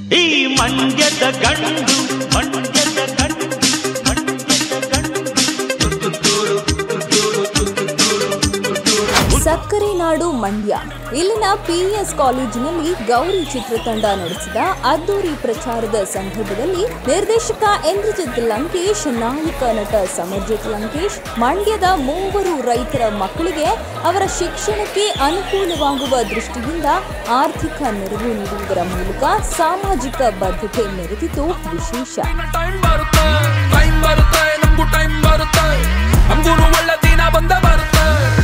ಈ ಮಂಡ್ಯದ ಗಂಡು ಮಂಡ್ಯದ ಗಂಡು ಮಂಡ್ಯದ ಗಂಡು ಸಕ್ಕರೆ ನಾಡು ಮಂಡ್ಯ ಇಲ್ಲಿನ ಪಿಇಎಸ್ ಕಾಲೇಜಿನಲ್ಲಿ ಗೌರಿ ಚಿತ್ರತಂಡ ನಡೆಸಿದ ಅದ್ದೂರಿ ಪ್ರಚಾರದ ಸಂದರ್ಭದಲ್ಲಿ ನಿರ್ದೇಶಕ ಇಂದ್ರಜಿತ್ ಲಂಕೇಶ್ ನಾಯಕ ನಟ ಸಮರ್ಜಿತ್ ಲಂಕೇಶ್ ಮಂಡ್ಯದ ಮೂವರು ರೈತರ ಮಕ್ಕಳಿಗೆ ಅವರ ಶಿಕ್ಷಣಕ್ಕೆ ಅನುಕೂಲವಾಗುವ ದೃಷ್ಟಿಯಿಂದ ಆರ್ಥಿಕ ನೆರವು ನೀಡುವುದರ ಮೂಲಕ ಸಾಮಾಜಿಕ ಬದ್ಧತೆ ಮೆರೆದಿದ್ದು ವಿಶೇಷ ಟೈಮ್ ಬರುತ್ತೆ ಟೈಮ್ ಬರುತ್ತೆ ನಮಗೂ ಟೈಮ್ ಬರುತ್ತೆ ನಮಗೂ ಒಳ್ಳೆ ದಿನ ಬಂದ ಬರುತ್ತೆ